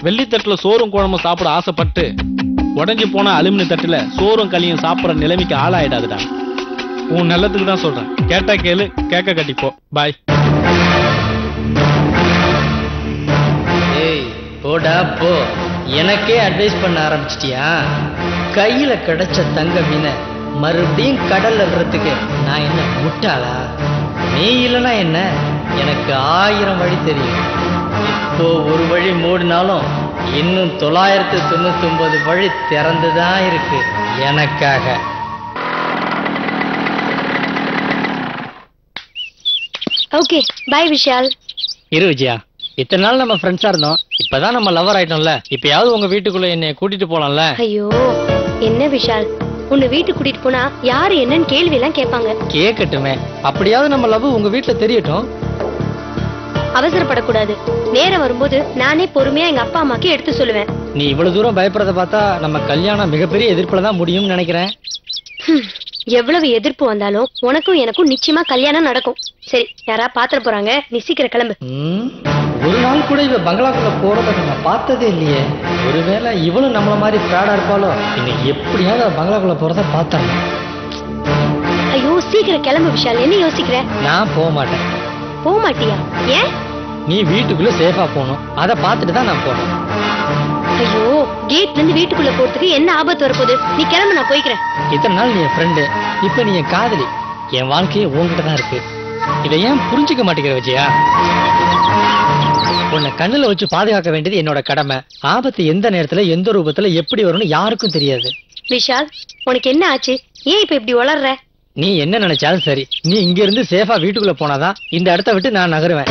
வெள்ளித்தட்டுல சோறும் குழம்பும் சாப்பிட ஆசைப்பட்டு உடைஞ்சு போன அலுமினி தட்டுல சோறும் களியும் சாப்பிடுற நிலைமைக்கு ஆளாயிடாதுடா உன் நல்லதுக்கு தான் சொல்றேன் கேட்டா கேளு கேட்க கட்டிப்போ பாய் ஏய் போடா போ எனக்கே அட்வைஸ் பண்ண ஆரம்பிச்சிட்டியா கையில கிடைச்ச தங்க மீனை மறுபடியும் கடல்ல விடுறதுக்கு நான் என்ன முட்டாளா நீ இல்லைன்னா என்ன எனக்கு ஆயிரம் வழி தெரியும் இப்போ ஒரு வழி மூடினாலும் இன்னும் தொள்ளாயிரத்து தொண்ணூத்தி ஒன்பது வழி திறந்துதான் இருக்கு எனக்காக ஓகே பை விஷால் இரு விஜயா இத்தனை நாள் நம்ம ஃப்ரெண்ட்ஸா இருந்தோம் இப்பதான் நம்ம லவர் ஆயிட்டோம்ல இப்பயாவது உங்க வீட்டுக்குள்ள என்னை கூட்டிட்டு போலாம்ல ஐயோ என்ன விஷால் உன்னை வீட்டுக்கு கூட்டிட்டு போனா யாரு என்னன்னு கேள்வி எல்லாம் கேட்பாங்க கேட்கட்டுமே அப்படியாவது நம்ம லவ் உங்க வீட்டுல தெரியட்டும் அவசரப்படக்கூடாது நேரம் வரும்போது நானே பொறுமையா எங்க அப்பா அம்மாக்கு எடுத்து சொல்லுவேன் நீ இவ்வளவு தூரம் பயப்படுறத பார்த்தா நம்ம கல்யாணம் மிகப்பெரிய எதிர்ப்புல தான் முடியும்னு நினைக்கிறேன் ஹம், எவ்வளவு எதிர்ப்பு வந்தாலும் உனக்கும் எனக்கும் நிச்சயமா கல்யாணம் நடக்கும் சரி யாரா பாத்திர போறாங்க நீ சீக்கிரம் கிளம்பு ம், ஒரு நாள் கூட இவ பங்களாக்குள்ள போறத நம்ம பார்த்ததே இல்லையே ஒருவேளை இவளும் நம்மள மாதிரி ப்ராடா இருப்பாளோ இன்னைக்கு எப்படியாவது அவ பங்களாக்குள்ள போறத பார்த்தேன் ஐயோ சீக்கிரம் கிளம்பு விஷால் என்ன யோசிக்கிற நான் போக மாட்டேன் போக மாட்டியா ஏன் நீ வீட்டுக்குள்ள சேஃபா போகணும் அதை பார்த்துட்டு தான் நான் போறேன் ஐயோ கேட்ல இருந்து வீட்டுக்குள்ள போறதுக்கு என்ன ஆபத்து வரப்போகுது நீ கிளம்பு நான் போய்க்கிறேன் இத்தனை நாள் நீ என் ஃப்ரெண்டு இப்ப நீ என் காதலி என் வாழ்க்கையே உன்கிட்ட தான் இருக்கு இதை ஏன் புரிஞ்சுக்க மாட்டேங்கிற விஜயா உன்னை கண்ணுல வச்சு பாதுகாக்க வேண்டியது என்னோட கடமை ஆபத்து எந்த நேரத்துல எந்த ரூபத்துல எப்படி வரும்னு யாருக்கும் தெரியாது விஷால் உனக்கு என்ன ஆச்சு ஏன் இப்ப இப்படி வளர்ற நீ என்ன நினைச்சாலும் சரி நீ இங்க இருந்து சேஃபா வீட்டுக்குள்ள போனாதான் இந்த இடத்த விட்டு நான் நகருவேன்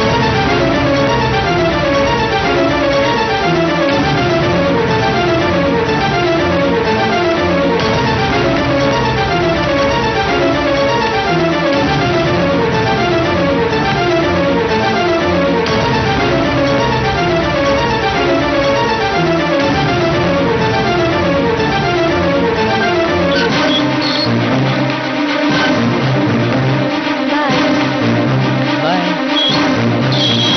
பாய்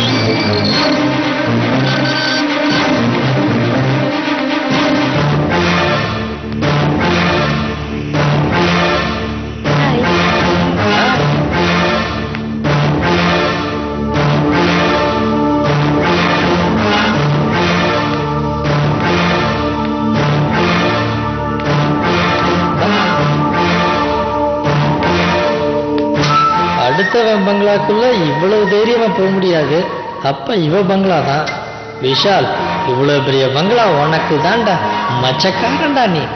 அடுத்தவன் பங்களாக்குள்ள இவ்வளவு தைரியமா போக முடியாது அப்ப இவ பங்களா தான் விஷால் இவ்வளவு பெரிய பங்களா உனக்கு தான்டா மச்சக்காரன்டா நீ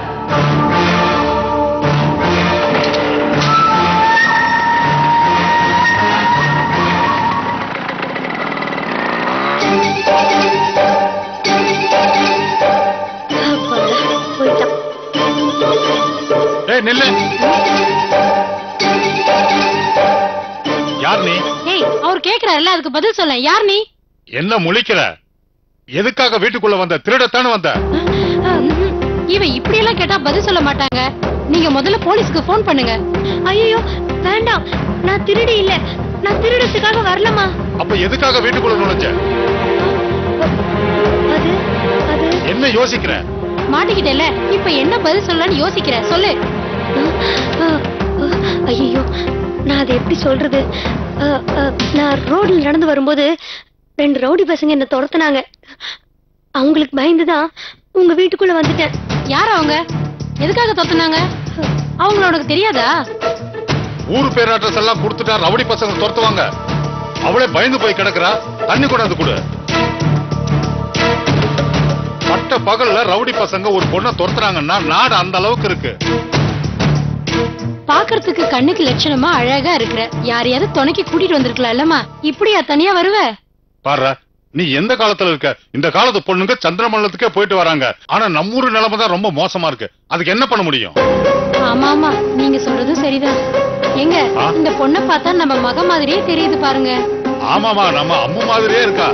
அப்பாடா, போயிட்டான் ஏய் நில்லு யார் நீ ஏய் அவர் கேக்குறாருல்ல அதுக்கு பதில் சொல்ல யார் நீ என்ன முழிக்கிற எதுக்காக வீட்டுக்குள்ள வந்த திருடத்தானே வந்த இவன் இப்படி எல்லாம் கேட்டா பதில் சொல்ல மாட்டாங்க நீங்க முதல்ல போலீஸ்க்கு ஃபோன் பண்ணுங்க ஐயோ வேண்டாம் நான் திருடி இல்ல நான் திருடத்துக்காக வரலமா அப்ப எதுக்காக வீட்டுக்குள்ள நுழைஞ்ச அது அது என்ன யோசிக்கிற மாட்டிக்கிட்டேல இப்ப என்ன பதில் சொல்லலாம்னு யோசிக்கிற சொல்லு ஐயோ நான் அதை எப்படி சொல்றது அஹ், அஹ், நான் ரோட்ல நடந்து வரும்போது ரெண்டு ரவுடி பசங்க என்ன துரத்துனாங்க அவங்களுக்கு பயந்துதான் உங்க வீட்டுக்குள்ள வந்துட்டேன் யார் அவங்க எதுக்காக தொத்துனாங்க அவங்கள உனக்கு தெரியாதா ஊரு பேர் அட்ரஸ் எல்லாம் கொடுத்துட்டா ரவுடி பசங்க துரத்துவாங்க அவளே பயந்து போய் கிடக்குறா தண்ணி கொண்டாந்து கொடு பட்ட பகல்ல ரவுடி பசங்க ஒரு பொண்ணை துரத்துறாங்கன்னா நாடு அந்த அளவுக்கு இருக்கு பாக்குறதுக்கு கண்ணுக்கு லட்சணமா அழகா இருக்கிற யாரையாவது துணைக்கு கூட்டிட்டு வந்திருக்கலாம் இல்லம்மா இப்படியா தனியா வருவ பாரு நீ எந்த காலத்துல இருக்க இந்த காலத்து பொண்ணுங்க சந்திரமண்டலத்துக்கே போயிட்டு வராங்க ஆனா நம்ம ஊரு நிலைமை தான் ரொம்ப மோசமா இருக்கு அதுக்கு என்ன பண்ண முடியும் ஆமா ஆமா நீங்க சொல்றதும் சரிதான் எங்க ஆ? இந்த பொண்ணை பார்த்தா நம்ம மக மாதிரியே தெரியுது பாருங்க ஆமாமா நம்ம அம்மு மாதிரியே இருக்கா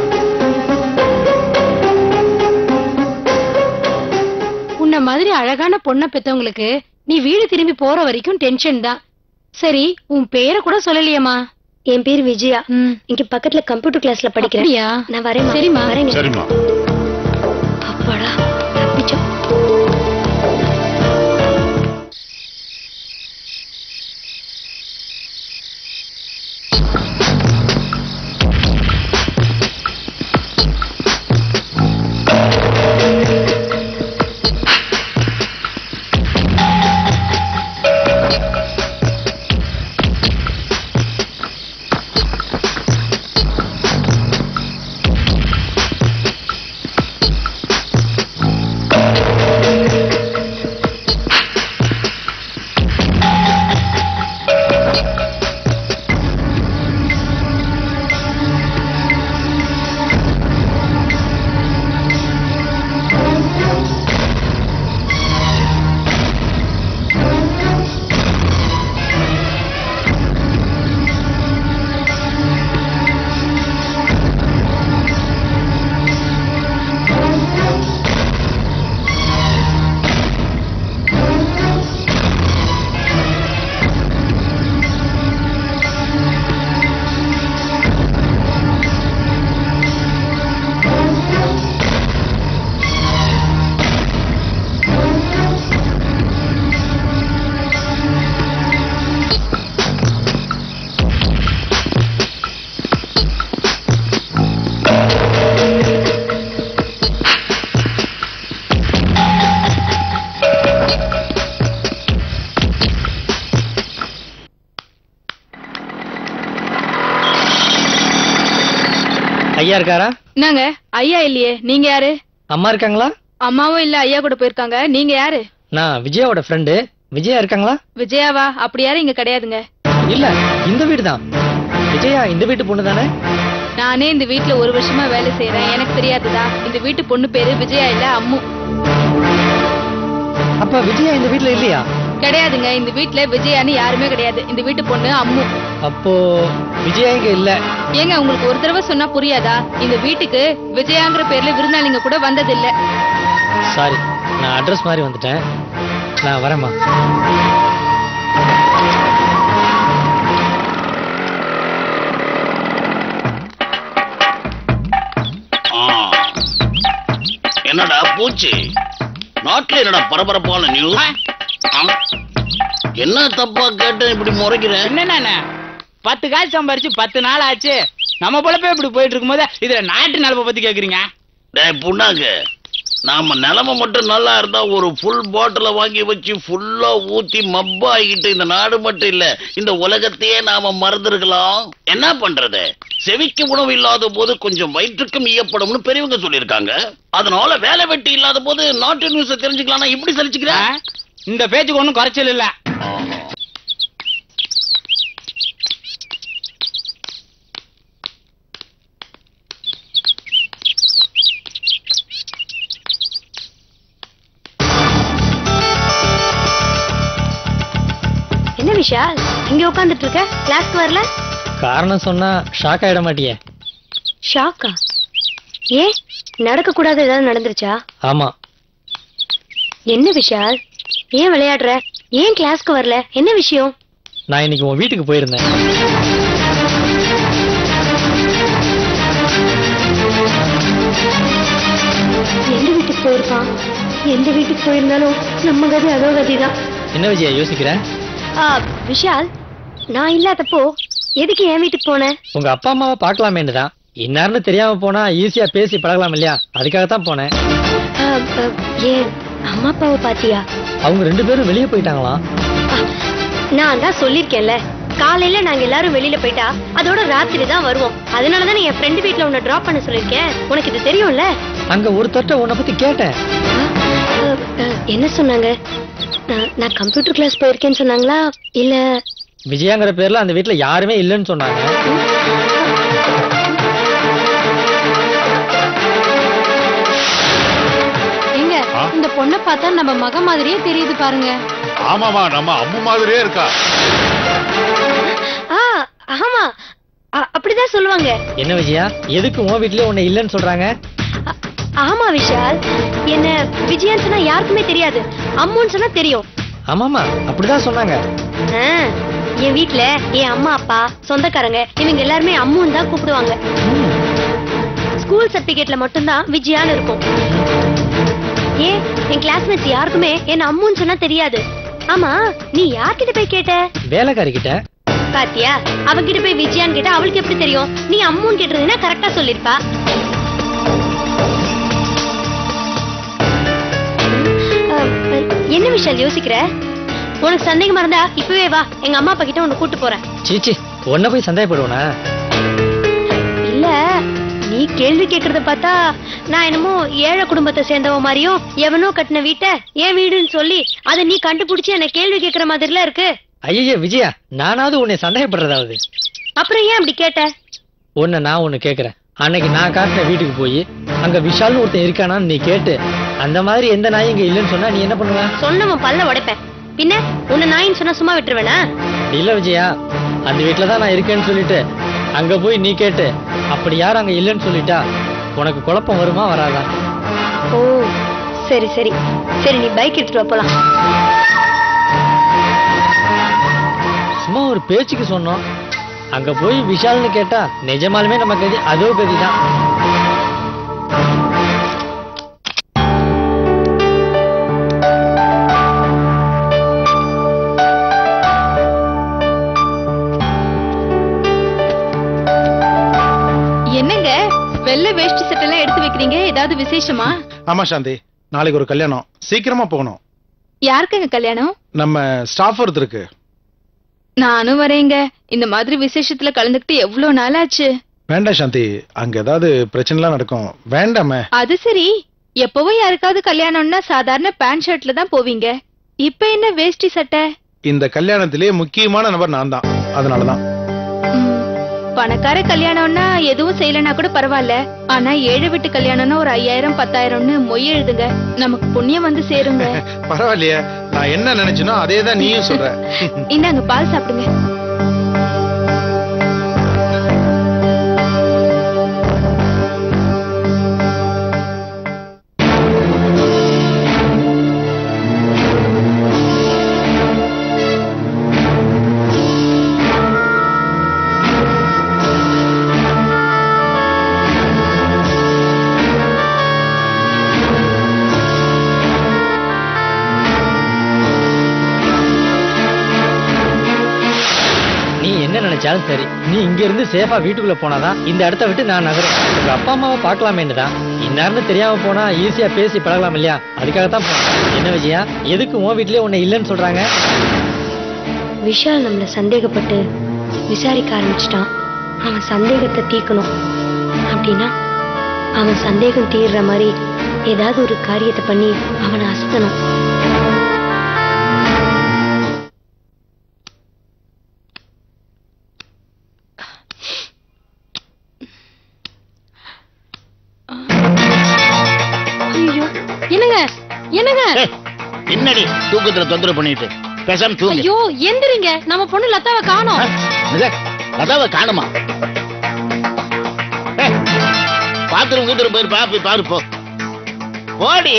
உன்ன மாதிரி அழகான பொண்ணை பெத்தவங்களுக்கு நீ வீடு திரும்பி போற வரைக்கும் டென்ஷன் தான் சரி உன் பேரை கூட சொல்லலையேம்மா என் பேர் விஜயா ம் இங்க பக்கத்துல கம்ப்யூட்டர் கிளாஸ்ல படிக்கிறேன் அப்படியா நான் வரேன் சரிம்மா. வரேங்க சரிம்மா ஐயா இருக்காரா என்னங்க ஐயா இல்லையே நீங்க யாரு அம்மா இருக்காங்களா அம்மாவும் இல்ல ஐயா கூட போயிருக்காங்க நீங்க யாரு நான் விஜயாவோட ஃப்ரெண்டு விஜயா இருக்காங்களா விஜயாவா அப்படி யாரும் இங்க கிடையாதுங்க இல்ல இந்த வீடு தான் விஜயா இந்த வீட்டு பொண்ணு தானே நானே இந்த வீட்ல ஒரு வருஷமா வேலை செய்யறேன் எனக்கு தெரியாதுதா இந்த வீட்டு பொண்ணு பேரு விஜயா இல்ல அம்மு அப்ப விஜயா இந்த வீட்ல இல்லையா கிடையாதுங்க இந்த வீட்ல விஜயான்னு யாருமே கிடையாது இந்த வீட்டு பொண்ணு அம்மு அப்போ விஜயா இங்க இல்ல ஏங்க உங்களுக்கு ஒரு தடவை சொன்னா புரியாதா இந்த வீட்டுக்கு விஜயாங்கிற பேர்ல விருந்தாளிங்க கூட வந்ததில்ல சாரி நான் அட்ரஸ் மாதிரி வந்துட்டேன் நான் வரேம்மா ஆ. என்னடா பூச்சி நாட்டுல என்னடா பரபரப்பான நியூஸ் என்ன தப்பா கேட்ட இப்படி முறைக்கிறேன் என்னண்ணே பத்து காசு சம்பாரிச்சு பத்து நாள் ஆச்சு நம்ம பொழப்பே இப்படி போயிட்டு இருக்கும்போது இதுல நாட்டு நிலப்ப பத்தி கேக்குறீங்க டேய் புண்ணாக்கு நாம நிலைமை மட்டும் நல்லா இருந்தா ஒரு ஃபுல் பாட்டில வாங்கி வச்சு ஃபுல்லா ஊத்தி மப்பாகிட்டு இந்த நாடு மட்டும் இல்ல இந்த உலகத்தையே நாம மறந்துருக்கலாம் என்ன பண்றது செவிக்கு உணவு இல்லாத போது கொஞ்சம் வயிற்றுக்கும் ஈயப்படும்னு பெரியவங்க சொல்லியிருக்காங்க அதனால வேலை வெட்டி இல்லாத போது நாட்டு நியூஸ் தெரிஞ்சுக்கலாம் இப்படி ஆ? சலிச்சுக்கிறேன் இந்த பேச்சுக்கு ஒண்ணும் குறைச்சல் இல்ல என்ன விஷால் இங்க உட்காந்துட்டு இருக்க கிளாஸ்க்கு வரல காரணம் சொன்னா ஷாக் ஆயிட மாட்டியே ஷாக்கா ஏன் நடக்க கூடாது ஏதாவது நடந்துருச்சா ஆமா என்ன விஷால் ஏன் விளையாடுற ஏன் கிளாஸ்க்கு வரல என்ன விஷயம் நான் இன்னைக்கு உன் வீட்டுக்கு போயிருந்தேன் எந்த வீட்டுக்கு போயிருக்கான் எந்த வீட்டுக்கு போயிருந்தாலும் நம்ம கதி அதோ கதிதான் என்ன விஜயா யோசிக்கிற ஆ, விஷால் நான் இல்லாதப்போ எதுக்கு என் வீட்டுக்கு போன உங்க அப்பா அம்மாவை பார்க்கலாமேன்னு தான் இன்னார்னு தெரியாம போனா ஈஸியா பேசி பழகலாம் இல்லையா அதுக்காக தான் போனேன் ஆ, ஆ, ஏன் அம்மா அப்பாவை பாத்தியா அவங்க ரெண்டு பேரும் வெளியே போயிட்டாங்களாம் ஆ, நான் தான் சொல்லிருக்கேன்ல காலையில நாங்க எல்லாரும் வெளியில போயிட்டா அதோட ராத்திரி தான் வருவோம் அதனாலதான் என் ஃப்ரெண்டு வீட்ல உன்னை டிராப் பண்ண சொல்லிருக்கேன் உனக்கு இது தெரியும்ல அங்க ஒரு தட்ட உன்னை பத்தி கேட்டேன் ஆ, ஆ, ஆ, என்ன சொன்னாங்க நான்- நான் கம்ப்யூட்டர் கிளாஸ் போயிருக்கேன்னு சொன்னாங்களா இல்ல விஜயாங்கிற பேர்ல அந்த வீட்ல யாருமே இல்லைன்னு சொன்னாங்க எங்க ஆ? இந்த பொண்ணை பார்த்தா நம்ம மக மாதிரியே தெரியுது பாருங்க ஆமாமா நம்ம அம்மு மாதிரியே இருக்கா ஆ ஆமா அ- அப்படிதான் சொல்லுவாங்க என்ன விஜயா எதுக்கு உன் வீட்லயே உன்னை இல்லைன்னு சொல்றாங்க ஆ- ஆமா விஷால் என்ன விஜயான்னு சொன்னா யாருக்குமே தெரியாது அம்முன்னு சொன்னா தெரியும் ஆமாமா அப்படிதான் சொன்னாங்க ஆ, என் வீட்ல என் அம்மா அப்பா சொந்தக்காரங்க இவங்க எல்லாருமே அம்முன்னு தான் கூப்பிடுவாங்க ம். ஸ்கூல் சர்டிபிகேட்ல மட்டும்தான் விஜயான்னு இருக்கும் ஏன் என் கிளாஸ்மேட்ஸ் யாருக்குமே என்ன அம்முன்னு சொன்னா தெரியாது ஆமா நீ யார்கிட்ட போய் கேட்ட வேலைக்காரி கிட்ட பாத்தியா அவகிட்ட போய் விஜயான்னு கேட்டா அவளுக்கு எப்படி தெரியும் நீ அம்முன்னு கேட்டிருந்தீங்கன்னா கரெக்டா சொல்லிருப்பா அஹ், அஹ், என்ன விஷயம் யோசிக்கிற உனக்கு சந்தேகமா இருந்தா இப்பவே வா எங்க அம்மா அப்பா கிட்ட உன்னை கூட்டு போறேன் சீச்சி உன்னை போய் சந்தேகப்படுவனா இல்ல நீ கேள்வி கேக்குறத பார்த்தா நான் என்னமோ ஏழை குடும்பத்தை சேர்ந்தவ மாதிரியும் எவனோ கட்டின வீட்டை என் வீடுன்னு சொல்லி அதை நீ கண்டுபிடிச்சு என்ன கேள்வி கேக்குற மாதிரிலாம் இருக்கு ஐயய்ய விஜயா நானாவது உன்னை சந்தேகப்படுறதாவது அப்புறம் ஏன் அப்படி கேட்ட உன்னை நான் ஒண்ணு கேக்குறேன் அன்னைக்கு நான் காட்டின வீட்டுக்கு போய் அங்க விஷால்னு ஒருத்தன் இருக்கானான்னு நீ கேட்டு அந்த மாதிரி எந்த நாயும் இங்க இல்லைன்னு சொன்னா நீ என்ன பண்ணுவ சொன்னவன் பல்ல உடைப்பேன் பின்ன உன்னை நாயின்னு சொன்னா சும்மா விட்டுருவேனா இல்ல விஜயா அந்த வீட்டுல தான் நான் இருக்கேன்னு சொல்லிட்டு அங்க போய் நீ கேட்டு அப்படி யாரும் அங்க இல்லைன்னு சொல்லிட்டா உனக்கு குழப்பம் வருமா வராதா ஓ சரி சரி சரி நீ பைக் எடுத்துட்டு வா போலாம் சும்மா ஒரு பேச்சுக்கு சொன்னோம் அங்க போய் விஷால்னு கேட்டா நிஜமாலுமே நம்ம கதி அதோ கதி தான் என்னங்க வெள்ளை வேஷ்டி சட்டெல்லாம் எடுத்து வைக்கிறீங்க ஏதாவது விசேஷமா ஆமா சாந்தி நாளைக்கு ஒரு கல்யாணம் சீக்கிரமா போகணும் யாருக்குங்க கல்யாணம் நம்ம ஸ்டாஃப் ஒருத்தருக்கு நானும் வரேங்க இந்த மாதிரி விசேஷத்துல கலந்துக்கிட்டு எவ்வளவு நாள் ஆச்சு வேண்டாம் சாந்தி அங்க ஏதாவது பிரச்சனைலாம் நடக்கும் வேண்டாமே அது சரி எப்பவும் யாருக்காவது கல்யாணம்னா சாதாரண பேண்ட் ஷர்ட்ல தான் போவீங்க இப்ப என்ன வேஷ்டி சட்டை இந்த கல்யாணத்திலேயே முக்கியமான நபர் நான் தான் அதனாலதான் ம், பணக்கார கல்யாணம்னா எதுவும் செய்யலனா கூட பரவாயில்ல ஆனா ஏழை வீட்டு கல்யாணம்னா ஒரு ஐயாயிரம் பத்தாயிரம்னு மொய் எழுதுங்க நமக்கு புண்ணியம் வந்து சேருங்க பரவாயில்லையே நான் என்ன நினைச்சனோ அதே தான் நீயும் சொல்ற இந்தாங்க பால் சாப்பிடுங்க நீ என்ன நினைச்சாலும் சரி நீ இங்க இருந்து சேஃபா வீட்டுக்குள்ள போனாதான் இந்த இடத்த விட்டு நான் நகரும் உங்க அப்பா அம்மாவை பார்க்கலாமேன்னு தான் இந்நேரம் தெரியாம போனா ஈஸியா பேசி பழகலாம் இல்லையா அதுக்காகத்தான் போனேன் என்ன விஜயா எதுக்கு உன் வீட்லயே உன்னை இல்லைன்னு சொல்றாங்க விஷால் நம்மள சந்தேகப்பட்டு விசாரிக்க ஆரம்பிச்சிட்டான் அவன் சந்தேகத்தை தீர்க்கணும் அப்படின்னா அவன் சந்தேகம் தீர்ற மாதிரி ஏதாவது ஒரு காரியத்தை பண்ணி அவனை அசத்தணும் ஐயோ என்னங்க என்னங்க என்னடி தூக்கத்துல தொந்தரவு பண்ணிட்டு பேசாம தூங்கு ஐயோ எந்திரிங்க நம்ம பொண்ணு லதாவை காணோம் அதாவ காணுமா பாத்ரூம் கீத்திரம் போயிருப்பா போய் பாரு போ போடி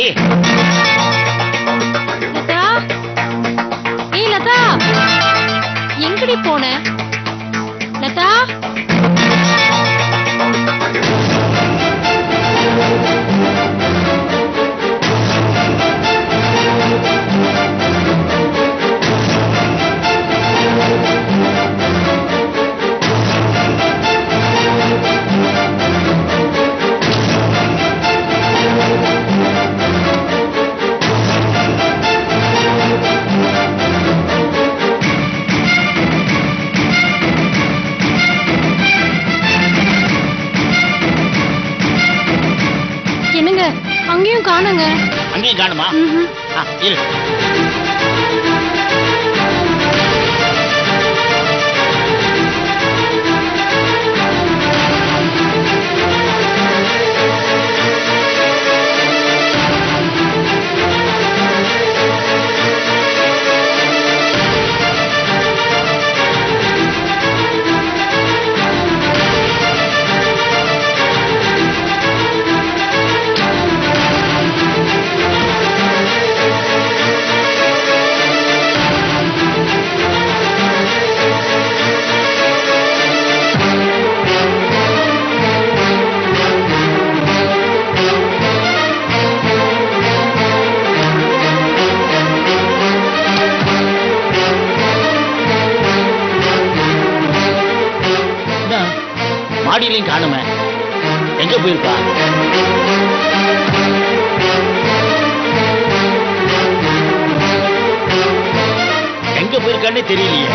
லதா ஏய் லதா எங்கடி போன லதா என்னங்க அங்கேயும் காணுங்க அங்கேயும் காணுமா ம்ஹும். ஆ, இரு என்ன? மாடியிலையும் காணுமே எங்க போயிருப்பா எங்க போயிருக்கான்னே தெரியலையே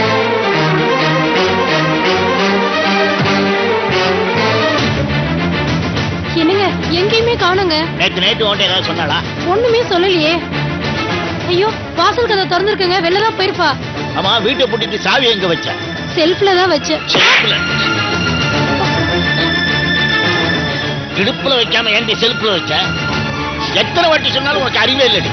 என்னங்க எங்கேயுமே காணுங்க நேத்து நைட்டு உன்ட்ட ஏதாவது சொன்னாளா ஒண்ணுமே சொல்லலையே ஐயோ வாசல் கதை திறந்திருக்குங்க வெளில தான் போயிருப்பா ஆமா வீட்டை பூட்டிட்டு சாவி எங்க வச்ச செல்ஃப்ல தான் வச்சேன் செல்ஃப்ல இடுப்புல வைக்காம ஏன்டி செல்ஃப்ல வச்ச எத்தனை வாட்டி சொன்னாலும் உனக்கு அறிவே இல்லடி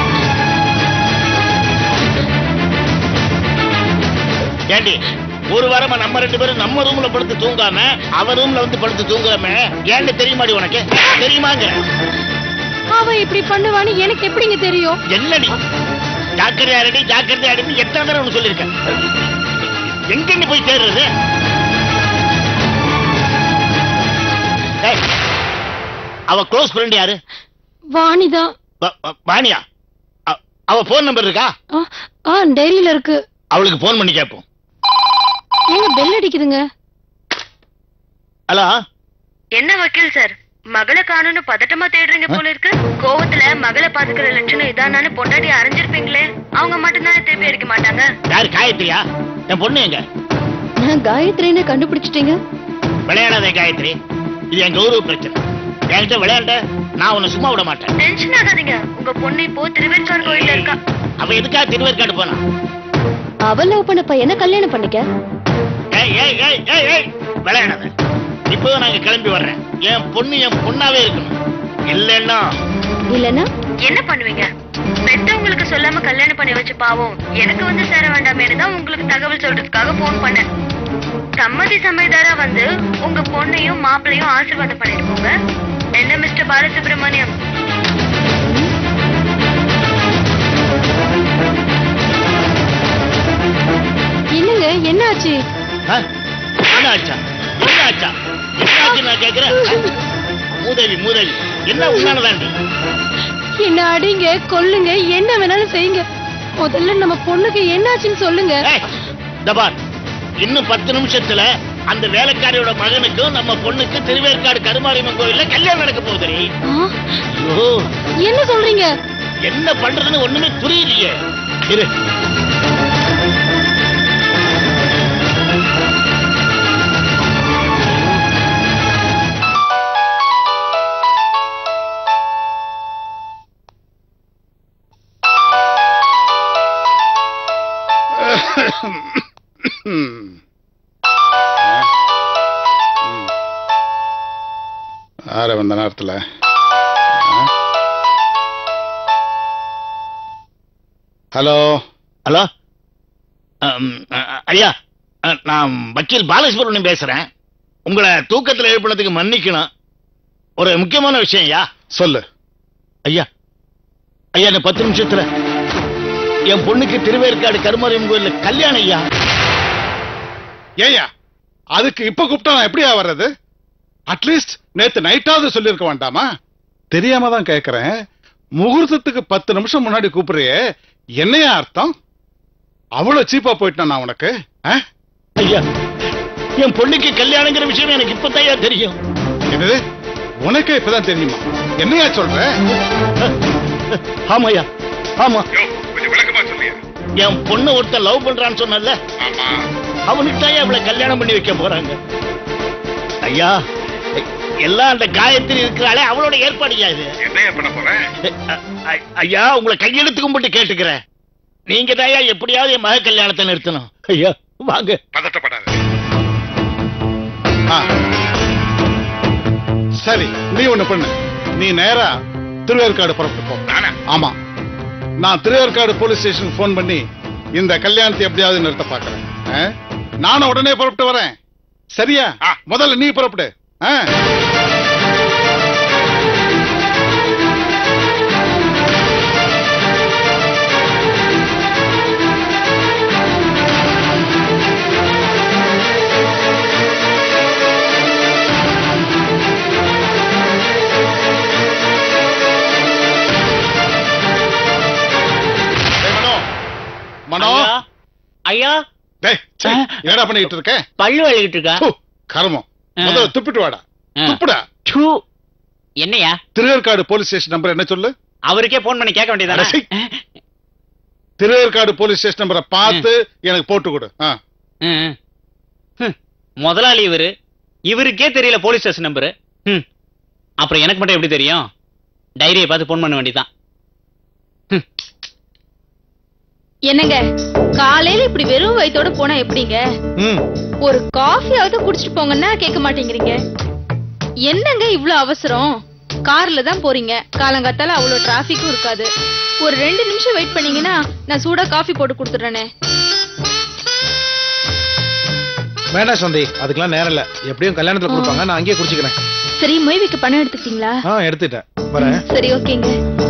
ஏண்டி ஒரு வாரமா நம்ம ரெண்டு பேரும் நம்ம ரூம்ல படுத்து தூங்காம அவ ரூம்ல வந்து படுத்து தூங்குறமே ஏன்னு தெரியுமாடி உனக்கு தெரியுமாங்க அவ இப்படி பண்ணுவான்னு எனக்கு எப்படிங்க தெரியும் என்னடி ஜாக்கிரதையா ரெடி ஜாக்கிரதையா ரெடி எத்தனை தடவை உனக்கு சொல்லியிருக்கேன் எங்க நீ போய் சேர்றது ஏய், அவ க்ளோஸ் ஃப்ரெண்ட் யாரு வாணிதான் வ- வ- வாணியா அ- அவ போன் நம்பர் இருக்கா ஆ, ஆ டைரியில இருக்கு அவளுக்கு போன் பண்ணி கேட்போம் ஏங்க பெல் அடிக்குதுங்க ஹலோ என்ன வக்கீல் சார் மகளை காணும்னு பதட்டமா தேடுறீங்க போல இருக்கு கோவத்துல மகளை பாத்துக்கிற லட்சணம் இதானு பொண்டாட்டி அரைஞ்சிருப்பீங்களே அவங்க மட்டும்தானே திருப்பி அடிக்க மாட்டாங்க யாரு காயத்ரியா என் பொண்ணு எங்க நான் காயத்ரின்னு கண்டுபிடிச்சிட்டீங்க விளையாடாதே காயத்ரி இது என் கௌரவ பிரச்சனை என்கிட்ட விளையாண்ட நான் உன்னை சும்மா விட மாட்டேன் டென்ஷன் ஆகாதீங்க உங்க பொண்ணு இப்போ திருவேற்காடு கோயில்ல இருக்கா அவ எதுக்காக திருவேற்காடு போனா அவ லவ் பண்ண பையனை கல்யாணம் பண்ணிக்க ஏய் ஏய் ஏய் ஏய் ஏய் விளையாடாத இப்போதான் நாங்க கிளம்பி வர்றேன் என் பொண்ணு என் பொண்ணாவே இருக்கணும் இல்லைன்னா இல்லனா என்ன பண்ணுவீங்க பெத்தவங்களுக்கு சொல்லாம கல்யாணம் பண்ணி வச்சு பாவம் எனக்கு வந்து சேர வேண்டாமேனு தான் உங்களுக்கு தகவல் சொல்றதுக்காக போன் பண்ணேன் சம்மதி சமயதாரா வந்து உங்க பொண்ணையும் மாப்பிளையும் ஆசீர்வாதம் பண்ணிட்டு போங்க என்ன மிஸ்டர் பாலசுப்ரமணியம் என்னங்க என்ன ஆச்சு ஆ? என்ன ஆச்சா என்ன ஆச்சா என்ன ஆச்சு நான் கேக்குறேன் மூதேவி மூதேவி என்ன உண்மையானதாண்டி என்ன அடிங்க கொல்லுங்க என்ன வேணாலும் செய்யுங்க முதல்ல நம்ம பொண்ணுக்கு என்னாச்சுன்னு சொல்லுங்க ஏய், இந்த பார் இன்னும் பத்து நிமிஷத்துல அந்த வேலைக்காரியோட மகனுக்கும் நம்ம பொண்ணுக்கு திருவேற்காடு கருமாரியம்மன் கோயில்ல கல்யாணம் நடக்க போகுதுடி ஆ, ஐயோ என்ன சொல்றீங்க என்ன பண்றதுன்னு ஒண்ணுமே புரியலையே இரு யார வந்த நேரத்துல ஹலோ ஹலோ அம், அ- ஐயா அ, நான் வக்கீல் பாலசுப்ரமணியம் பேசுறேன் உங்களை தூக்கத்துல எழுப்பினதுக்கு மன்னிக்கணும் ஒரு முக்கியமான விஷயம் ஐயா சொல்லு ஐயா ஐயா இந்த பத்து நிமிஷத்துல என் பொண்ணுக்கு திருவேற்காடு கருமாரியம்மன் கோயில்ல கல்யாணம் ஐயா ஏய்யா அதுக்கு இப்ப கூப்பிட்டா நான் எப்படியா வர்றது அட்லீஸ்ட் நேத்து நைட்டாவது சொல்லிருக்க வேண்டாமா தெரியாம தான் கேக்குறேன் முகூர்த்தத்துக்கு பத்து நிமிஷம் முன்னாடி கூப்பிடுறியே என்னையா அர்த்தம் அவ்வளவு சீப்பா போயிட்டேன் நான் உனக்கு ஆ? ஐயா என் பொண்ணுக்கு கல்யாணங்கிற விஷயம் எனக்கு இப்பதான் தெரியும் என்னது உனக்கே இப்பதான் தெரியுமா என்னையா சொல்ற ஆமாய்யா ஆமா கொஞ்சம் விளக்கமா சொல்லியா என் பொண்ணு ஒருத்தன் லவ் பண்றான்னு சொன்னல ஆமா அவனுக்கு தான் அவளை கல்யாணம் பண்ணி வைக்க போறாங்க ஐயா எல்லாம் அந்த காயத்ரி இருக்கிறாளே அவளோட ஏற்பாடு ஐயா இது என்னையா பண்ண போறேன் அ- அ- ஐயா உங்களை கையெழுத்து கும்பிட்டு கேட்டுக்கிறேன் நீங்க தான் எப்படியாவது என் மக கல்யாணத்தை நிறுத்தணும் ஐயா வாங்க பதட்டப்படாத ஆ. சரி நீ ஒண்ணு பண்ணு நீ நேரா திருவேற்காடு புறப்பட்டு போ ஆமா நான் திருவேற்காடு போலீஸ் ஸ்டேஷன் போன் பண்ணி இந்த கல்யாணத்தை எப்படியாவது நிறுத்த பாக்குறேன் ஆ? நானும் உடனே புறப்பட்டு வரேன் சரியா முதல்ல நீ புறப்படு ஆ? டேய் மனோ மனோ ஐயா டேய் சீ, என்னடா பண்ணிட்டு இருக்க பல்லு வலிக்கிட்டு இருக்கா தூ, கருமம் முதல்ல துப்பிட்டு வாடா துப்புடா சூ என்னையா திருவேற்காடு போலீஸ் ஸ்டேஷன் நம்பர் என்ன சொல்லு அவருக்கே போன் பண்ணி கேட்க வேண்டியதானே அட சீ. திருவேற்காடு போலீஸ் ஸ்டேஷன் நம்பரை பார்த்து எனக்கு போட்டு கொடு ஆ. ம், ம். ஹம், முதலாளி இவரு இவருக்கே தெரியல போலீஸ் ஸ்டேஷன் நம்பரு ம். அப்புறம் எனக்கு மட்டும் எப்படி தெரியும் டைரியை பார்த்து போன் பண்ண வேண்டியதான் என்னங்க காலையில இப்படி வெறும் வயித்தோட போனா எப்படிங்க ம் ஒரு காஃபியாவது குடிச்சிட்டு போங்கன்னா கேட்க மாட்டேங்கிறீங்க என்னங்க இவ்ளோ அவசரம் கார்ல தான் போறீங்க காலங்காத்தால அவ்வளவு டிராபிக்கும் இருக்காது ஒரு ரெண்டு நிமிஷம் வெயிட் பண்ணீங்கன்னா நான் சூடா காஃபி போட்டு கொடுத்துட்றேனே வேண்டாம் சந்தி அதுக்கெல்லாம் நேரம் இல்ல எப்படியும் கல்யாணத்துல கொடுப்பாங்க நான் அங்கேயே குடிச்சுக்கிறேன் சரி மொய்விக்கு பணம் எடுத்துக்கிட்டீங்களா ஆ எடுத்துட்டேன் வரேன் சரி ஓகேங்க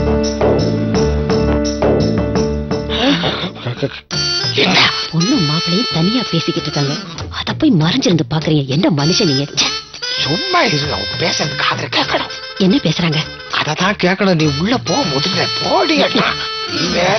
பொண்ணு மாப்பிளையும் தனியா பேசிக்கிட்டு இருக்காங்க அத போய் மறைஞ்சிருந்து பாக்குறீங்க என்ன மனுஷன் நீங்க ச்சே, சும்மா இரு பேசுறது காதுல கேட்கணும் என்ன பேசுறாங்க அததான் கேட்கணும் நீ உள்ள போ முதல்ல போடி அண்ணா நீ வேற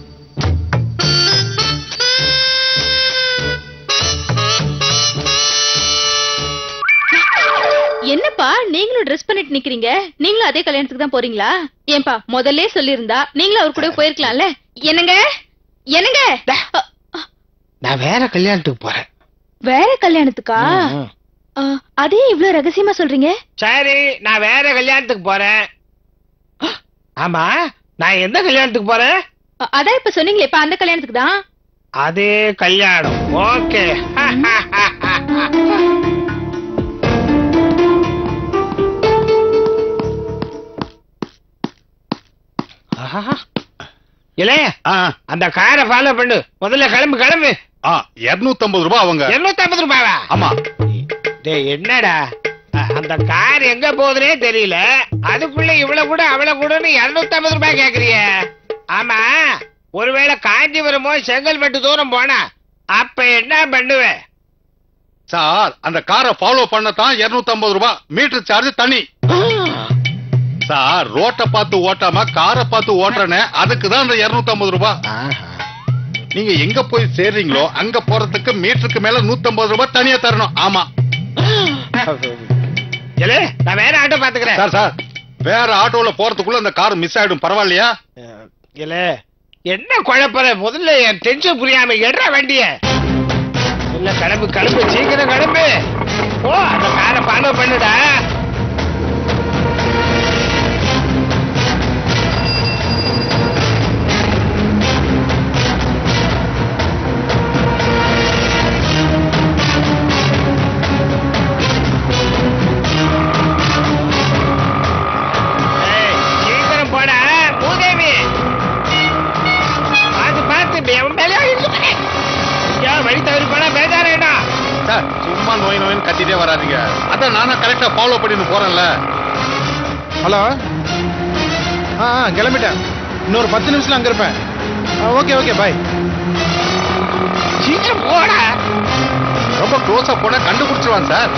என்னப்பா நீங்களும் ட்ரெஸ் பண்ணிட்டு நிக்கிறீங்க நீங்களும் அதே கல்யாணத்துக்கு தான் போறீங்களா ஏன்பா முதல்ல சொல்லியிருந்தா நீங்களும் அவர் கூட போயிருக்கலாம்ல என்னங்க என்னங்க அ, நான் வேற கல்யாணத்துக்கு போறேன் வேற கல்யாணத்துக்கா ம், ம். ஆ, அதே இவ்ளோ ரகசியமா சொல்றீங்க சரி நான் வேற கல்யாணத்துக்கு போறேன் ஆமா நான் எந்த கல்யாணத்துக்கு போறேன் அ- அதான் இப்ப சொன்னீங்களே இப்ப அந்த கல்யாணத்துக்கு தான் அதே கல்யாணம் ஓகே இல்ல அந்த காரை ஃபாலோ பண்ணு முதல்ல கிளம்பு கிளம்பு ஆ இருநூத்தி ஐம்பது ரூபாய் அவங்க இருநூத்தி ஐம்பது ரூபாவா ஆமா டேய் என்னடா அ- அந்த கார் எங்க போகுதுனே தெரியல அதுக்குள்ள இவ்வளவு கூட அவ்வளவு கூடன்னு இருநூத்தி ஐம்பது ரூபாய் கேக்குறிய ஆமா ஒருவேளை காஞ்சிபுரமோ செங்கல்பட்டு தூரம் போனா அப்ப என்ன பண்ணுவேன் சார் அந்த காரை ஃபாலோ பண்ணத்தான் இருநூத்தி ஐம்பது ரூபாய் மீட்டர் சார்ஜ் தனி சார் ரோட்டை பார்த்து ஓட்டாம காரை பார்த்து ஓட்டுறனே அதுக்கு தான் அந்த இருநூத்தி ஐம்பது ரூபாய் நீங்க எங்க போய் சேர்றீங்களோ அங்க போறதுக்கு மீட்டருக்கு மேல நூத்தி ஐம்பது ரூபாய் தனியா தரணும் ஆமா இல்ல நான் வேற ஆட்டோ பாத்துக்கிறேன் சார் சார் வேற ஆட்டோல போறதுக்குள்ள அந்த கார் மிஸ் ஆயிடும் பரவாயில்லையா இல்ல என்ன குழப்பற முதல்ல என் டென்ஷன் புரியாம எடுற வண்டிய இல்ல கிளம்பு கிளம்பு சீக்கிரம் கிளம்பு ஓ அந்த காரை ஃபாலோ பண்ணுடா ஏய், சீக்கிரம் போடா பூதேவி பார்த்து பார்த்து எவன் மேலே இருக்கு ஐயா வழி தவறி போனா பேஜாரேடா சார் சும்மா நோய் நோயின்னு கத்திட்டே வராதீங்க அதான் நானும் கரெக்டா ஃபாலோ பண்ணிட்டு போறேன்ல ஹலோ ஆ ஆ, கிளம்பிட்டேன் இன்னொரு பத்து நிமிஷத்துல அங்க இருப்பேன் ஓகே ஓகே பாய் சீக்கிரம் போடா ரொம்ப க்ளோஸா போனா கண்டுபிடிச்சிருவான் சார்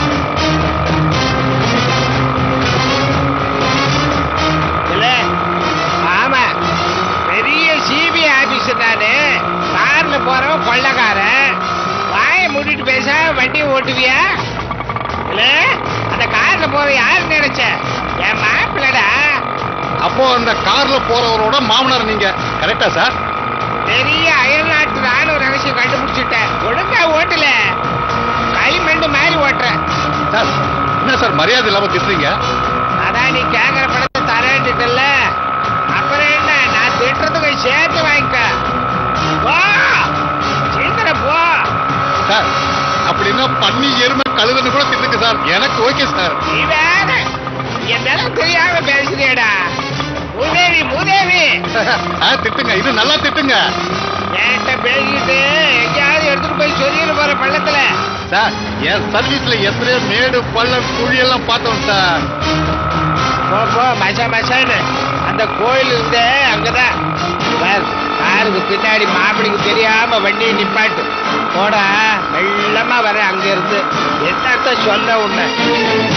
இல்ல ஆமா பெரிய சிபிஐ ஆபீஸ் நானு கார்ல போறவன் கொள்ளக்காரன் வாய மூடிட்டு பேச வண்டி ஓட்டுவியா இல்ல அந்த கார்ல போற யாரு நினைச்ச என் மாப்பிள்ளடா அப்போ அந்த கார்ல போறவரோட மாமனார் நீங்க கரெக்டா சார் பெரிய அயல்நாட்டு ராணுவ ரகசியம் கண்டுபிடிச்சிட்டேன் ஒழுங்கா ஓட்டல களிமண்டு மாதிரி ஓட்டுறேன் சார் என்ன சார் மரியாதை இல்லாம திட்டுறீங்க அதான் நீ கேக்குற படத்தை தரேன்ட்டுல அப்புறம் என்ன நான் திட்டுறதுக்கு சேர்த்து வாங்கிக்க போ சீக்கிரம் போ சார் அப்படின்னா பண்ணி எருமை கழுதுன்னு கூட திட்டுங்க சார் எனக்கு ஓகே சார் நீ வேற என் மேல தெரியாம பேசுறியடா மூதேவி மூதேவி ஆ, திட்டுங்க இது நல்லா திட்டுங்க என்கிட்ட பேசிட்டு எங்கேயாவது எடுத்துட்டு போய் சொல்லிட்டு போற பள்ளத்துல சார் என் சர்வீஸ்ல எத்தனையோ மேடு பள்ளம் குழி எல்லாம் பார்த்தோம் சார் போ போ மசா மசான்னு அந்த கோயில் இருந்தே அங்கதான் பார், காருக்கு பின்னாடி மாப்பிளைக்கு தெரியாம வண்டியை நிப்பாட்டு போடா வெள்ளமா வர அங்க இருந்து என்னத்த சொல்ல உன்ன